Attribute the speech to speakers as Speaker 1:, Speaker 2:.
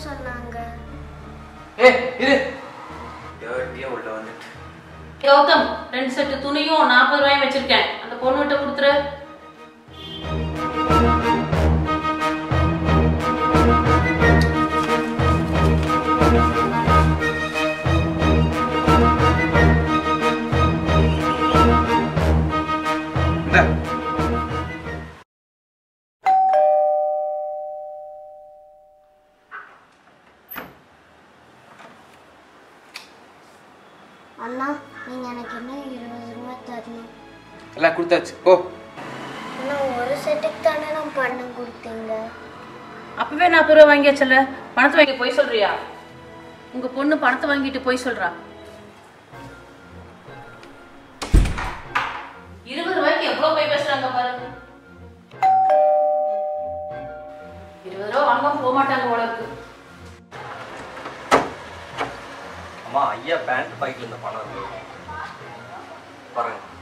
Speaker 1: சொன்னாங்க
Speaker 2: ஏ இரு டேர்ட்டியா உள்ள வந்துட்டு
Speaker 3: கௌதம் ரெண்டு செட்டு துணியும் நாற்பது ரூபாயும் வச்சிருக்கேன் அந்த பொண்ணுகிட்ட கொடுத்துரு
Speaker 2: இந்த
Speaker 1: அண்ணா நீங்க எனக்கு இன்னும் இருபது ரூபாய் தரணும்
Speaker 2: எல்லாம் கொடுத்தாச்சு ஓ
Speaker 1: அண்ணா ஒரு செட்டுக்கு தானே நான் பணம் கொடுத்தீங்க
Speaker 3: அப்பவே நாற்பது ரூபா வாங்கியாச்சல பணத்தை வாங்கி போய் சொல்றியா உங்க பொண்ணு பணத்தை வாங்கிட்டு போய் சொல்றா இருபது ரூபாய்க்கு எவ்வளவு போய் பேசுறாங்க பாரு இருபது ரூபா வாங்காம போக மாட்டாங்க உனக்கு
Speaker 4: அம்மா ஐயா பேண்ட் பாக்கெட்ல இருந்த பணம் இருக்கு பாருங்க